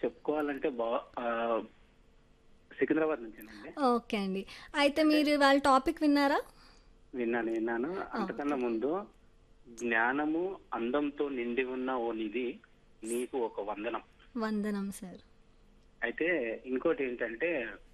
చెప్పుకోవాలంటే బా ఆ, సికింద్రాబాద్ నుంచేనండి ఓకే అండి అయితే మీరు వాళ్ళ టాపిక్ విన్నారా విన్నాను విన్నాను అంతకన్నా ముందు జ్ఞానము అందంతో నిండి ఉన్న ఓ నిధి నీకు ఒక వందనం వందనం సార్ అయితే ఇంకోటి ఏంటంటే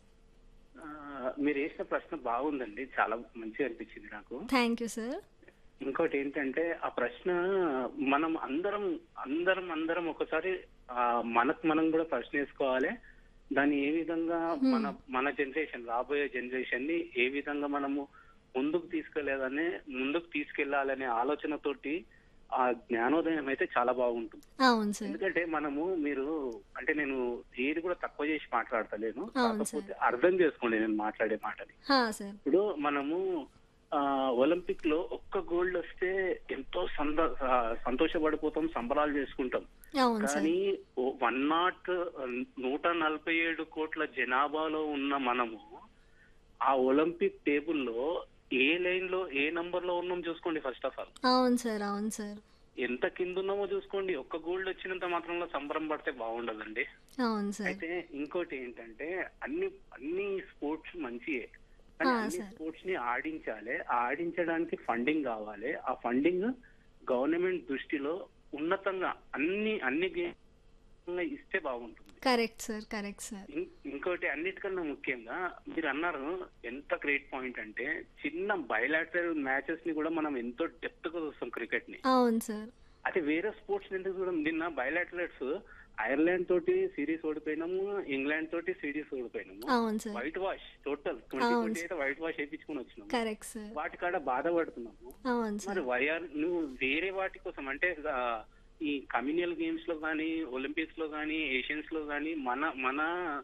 ఆ, మీరు వేసిన ప్రశ్న బాగుందండి చాలా మంచిగా అనిపించింది నాకు థ్యాంక్ యూ సార్ ఇంకోటి ఏంటంటే ఆ ప్రశ్న మనం అందరం అందరం అందరం ఒకసారి ఆ, మనకు మనం కూడా ప్రశ్న వేసుకోవాలి దాన్ని ఏ విధంగా మన మన జనరేషన్ రాబోయే జనరేషన్ ని ఏ విధంగా మనము ముందుకు తీసుకెళ్లేదనే ముందుకు తీసుకెళ్లాలనే ఆలోచనతోటి ఆ జ్ఞానోదయం అయితే చాలా బాగుంటుంది అవును సార్ ఎందుకంటే మనము మీరు అంటే నేను ఏది కూడా తక్కువ చేసి మాట్లాడతలేను అవును కాకపోతే అర్థం చేసుకోండి నేను మాట్లాడే మాటని హా సార్ ఇప్పుడు మనము ఆ, ఒలింపిక్ లో ఒక్క గోల్డ్ వస్తే ఎంతో సంద ఆ, సంతోషపడిపోతాం సంబరాలు చేసుకుంటాం అవును సార్ కానీ వన్ నాట్ నూట నలభై ఏడు కోట్ల జనాభాలో ఉన్న మనము ఆ ఒలింపిక్ టేబుల్లో ఏ లైన్ లో ఏ నంబర్ లో ఉన్నాం చూసుకోండి ఫస్ట్ ఆఫ్ ఆల్ అవును సార్ అవును సార్ ఎంత కింద ఉన్నామో చూసుకోండి ఒక్క గోల్డ్ వచ్చినంత మాత్రంలో సంబరం పడితే బాగుండదండి అవును సార్ అయితే ఇంకోటి ఏంటంటే అన్ని అన్ని స్పోర్ట్స్ మంచియే కానీ ఆ, అన్ని సరే. స్పోర్ట్స్ ని ఆడించాలి ఆ ఆడించడానికి ఫండింగ్ కావాలి ఆ ఫండింగ్ గవర్నమెంట్ దృష్టిలో ఉన్నతంగా అన్ని అన్ని game ఇస్తే బాగుంటుంది కరెక్ట్ సార్ కరెక్ట్ సార్ ఇం- ఇంకోటి అన్నిటికన్నా ముఖ్యంగా మీరు అన్నారు ఎంత గ్రేట్ పాయింట్ అంటే చిన్న బయలాటరల్ మ్యాచెస్ ని కూడా మనం ఎంతో డెప్త్ గా చూస్తాం క్రికెట్ ని అవును సార్ అయితే వేరే స్పోర్ట్స్ ఎందుకు చూడం నిన్న బయలాటలర్స్ ఐర్లాండ్ తోటి సిరీస్ ఓడిపోయినాము ఇంగ్లాండ్ తోటి సిరీస్ ఓడిపోయినాము అవును sir whitewash total twenty అవును ట్వంటీ అయితే వైట్ వాష్ వేయించుకుని వచ్చినాము కరెక్ట్ సార్ వాటి కాడ బాధపడుతున్నాము అవును సార్ మరి వైఆర్ నువ్వు వేరే వాటి కోసం అంటే ఆ, ఈ కమ్యూనియల్ గేమ్స్ లో కానీ ఒలింపిక్స్ లో కానీ ఏషియన్స్ లో కానీ మన మన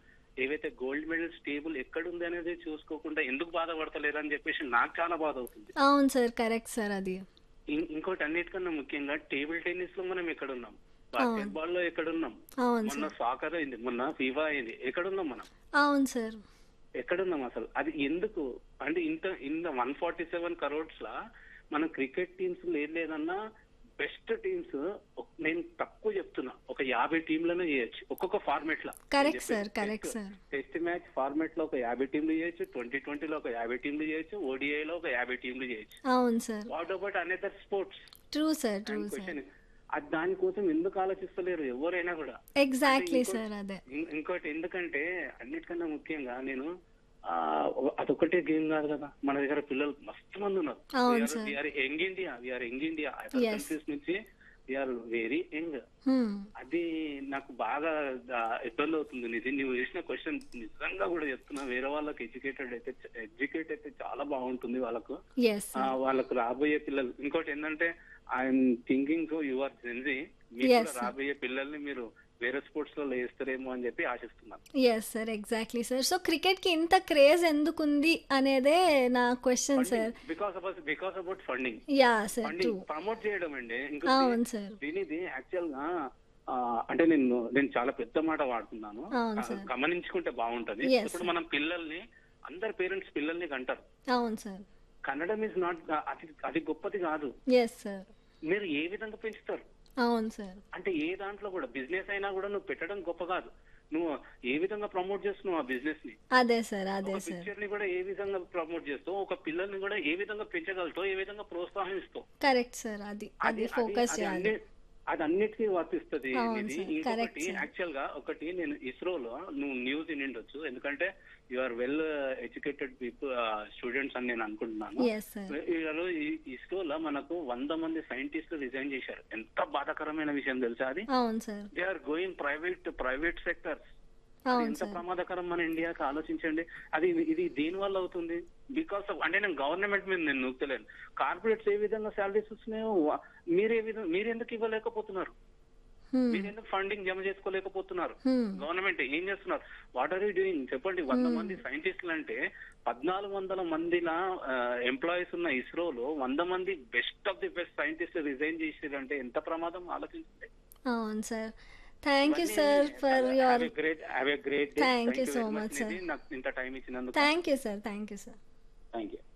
ఏవైతే గోల్డ్ మెడల్స్ టేబుల్ ఎక్కడుంది అనేది చూసుకోకుండా ఎందుకు బాధపడతలేరు అని చెప్పేసి నాకు చాలా బాధ అవుతుంది అవును సార్ కరెక్ట్ సార్ అది ఇం- ఇంకోటి అన్నిటికన్నా ముఖ్యంగా టేబుల్ టెన్నిస్ లో మనం ఎక్కడున్నాం బాస్కెట్ బాల్ లో ఎక్కడున్నాం అవును మొన్న సార్ సాకర్ అయింది మొన్న ఫీఫా అయింది ఎక్కడున్నాం మనం అవును సార్ ఎక్కడున్నాం అసలు అది ఎందుకు అంటే ఇంత ఇంత వన్ ఫార్టీ సెవెన్ కరోడ్స్ లా మన క్రికెట్ టీమ్స్ లేదు లేదన్నా బెస్ట్ టీమ్స్ నేను తక్కువ చెప్తున్నా ఒక యాభై టీంలనే చేయొచ్చు ఒక్కొక్క ఫార్మేట్ లా correct sir correct sir test match format లో ఒక యాభై టీంలు చేయొచ్చు ట్వంటీ ట్వంటీలో ఒక యాభై టీంలు చేయొచ్చు ఓడిఐ లో ఒక యాభై టీంలు చేయొచ్చు అవును sir what about another sports true sir true sir question అది దానికోసం ఎందుకు ఆలోచిస్తలేరు ఎవరైనా కూడా ఎగ్జాక్ట్లీ ఇంకో- సార్ అదే ఇం- ఇంకోటి ఎందుకంటే అన్నిటికన్నా ముఖ్యంగా నేను ఆ, అదొకటే గేమ్ కాదు కదా మన దగ్గర పిల్లలు మస్తు మంది ఉన్నారు అవును sir. We are young India we are young India Yes. Countries నుంచి వీఆర్ వెరీ యంగ్ హ్మ్. అది నాకు బాగా ఆ, ఇబ్బంది అవుతుంది నిధి నువ్వు వేసిన క్వశ్చన్ నిజంగా కూడా చెప్తున్నా వేరే వాళ్ళకి ఎడ్యుకేటెడ్ అయితే ఎడ్యుకేట్ అయితే చాలా బాగుంటుంది వాళ్ళకు ఎస్ ఆ, వాళ్ళకు రాబోయే పిల్లలు ఇంకోటి ఏంటంటే I'm thinking so you are gen Z మీకు Yes, కూడా sir. రాబోయే పిల్లల్ని మీరు వేరే స్పోర్ట్స్ లో వేస్తారేమో అని చెప్పి ఆశిస్తున్నాను yes sir exactly sir so క్రికెట్కి ఇంత క్రేజ్ ఎందుకుంది అనేదే నా question sir because about because about funding yeah sir true funding promote చేయడం అండి అవును ఇంకొకటి సార్ దీనిది యాక్చువల్ గా ఆ, అంటే నేను నేను చాలా పెద్ద మాట వాడుతున్నాను అవును ఆ, సార్. గమనించుకుంటే బాగుంటది Yes, ఇప్పుడు sir. మనం పిల్లల్ని అందరు పేరెంట్స్ పిల్లల్ని కంటారు అవును సార్ కన్నడం ఇస్ నాట్ అది అది గొప్పది కాదు ఎస్ సార్ మీరు ఏ విధంగా పెంచుతారు అవును సార్ అంటే ఏ దాంట్లో కూడా బిజినెస్ అయినా కూడా నువ్వు పెట్టడం గొప్ప కాదు నువ్వు ఏ విధంగా ప్రమోట్ చేస్తున్నావు ఆ బిజినెస్ ని అదే సార్ అదే ఒక సార్ పిక్చర్ ని కూడా ఏ విధంగా ప్రమోట్ చేస్తావు ఒక పిల్లల్ని కూడా ఏ విధంగా పెంచగలుగుతావు ఏ విధంగా ప్రోత్సహిస్తావు కరెక్ట్ సార్ అది అది ఫోకస్ అది చేయాలి అన్ని- అది అన్నిటికీ వర్తిస్తుంది అవును ఇది సార్, ఇంకొకటి correct సార్. యాక్చువల్ గా ఒకటి నేను ఇస్రోలో నువ్వు న్యూస్ వినిండొచ్చు ఎందుకంటే you are well educated people students అని నేను అనుకుంటున్నాను ఎస్ సార్ ఇవాళ ఈ ఇస్రోలో మనకు వంద మంది సైంటిస్టులు రిజైన్ చేశారు ఎంత బాధాకరమైన విషయం తెలుసా అది అవును sir they are going private private sector అవును ఎంత సార్ ప్రమాదకరం మన ఇండియాకి ఆలోచించండి అది ఇది దేని వల్ల అవుతుంది బికాస్ ఆఫ్ అంటే నేను గవర్నమెంట్ మీద నేను నూక్తలేను కార్పొరేట్స్ ఏ విధంగా శాలరీస్ వస్తున్నాయో వా- మీరు ఏ విధంగా మీరు ఎందుకు ఇవ్వలేకపోతున్నారు హ్మ్. మీరు ఎందుకు ఫండింగ్ జమ చేసుకోలేకపోతున్నారు హ్మ్. గవర్నమెంట్ ఏం చేస్తున్నారు వాట్ ఆర్ యూ డూయింగ్ చెప్పండి వంద మంది సైంటిస్టులు అంటే పద్నాలుగు వందల మందిల ఎంప్లాయీస్ ఉన్న ఇస్రోలో వంద మంది best of the best scientist resign చేసారంటే ఎంత ప్రమాదం ఆలోచించండి అవును sir thank you sir for your great have a great Thank you so much, sir. నాకు ఇంత టైం ఇచ్చినందుకు thank you sir thank you sir thank you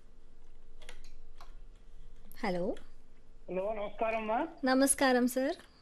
hello hello నమస్కారం అమ్మా నమస్కారం సార్